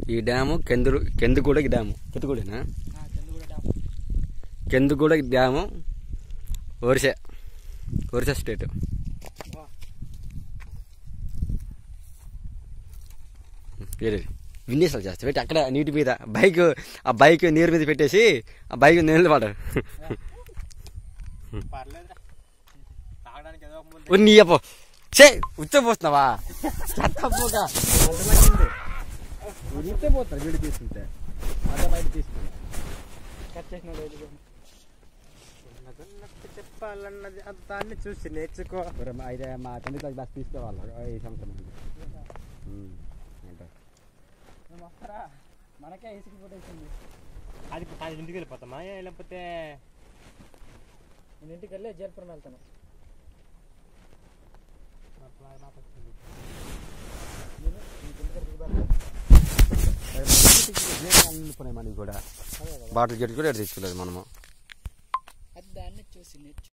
ఈ డ్యాము కెందురు కెందుగూడ డ్యాము కెందుగూడేనా Chandraguda dam Kenduguda dam Orissa Orissa state ఏది విన్యాసాలు చేస్తా పెట్టి అక్కడ నీటి మీద బైక్ ఆ బైక్ నీరు మీద పెట్టేసి ఆ బైక్ నీళ్ళు పడ పర్లేదురా తాగడానికి ఏదో ఒక ముందు నీ అప్పో చే ఉచ్చపోతున్నావా చెత్తపోగా ఉచ్చపోతారు వీడి తీసుకుంటే అదే బయట తీసుకుంటా కట్ చేసిన రోజు చెప్పాలన్నది దాన్ని చూసి నేర్చుకో అయితే మా తండ్రి క్లాస్ బస్ తీసుకోవాలి ఈ సంవత్సరం ఉమ్, అంటారు. మేము వస్తారా మనకే ఇసుకు పుట్టేసింది అది అది ఇంటికి వెళ్ళిపోతామా ఏ లేకపోతే నేను ఇంటికి వెళ్ళి జైలుపురం వెళ్తాను ఉండిపోయినాయి మనకి కూడా బాటిల్ జట్టు కూడా ఎక్కడ తెచ్చుకోలేదు మనము అది దాన్ని చూసి నేర్చు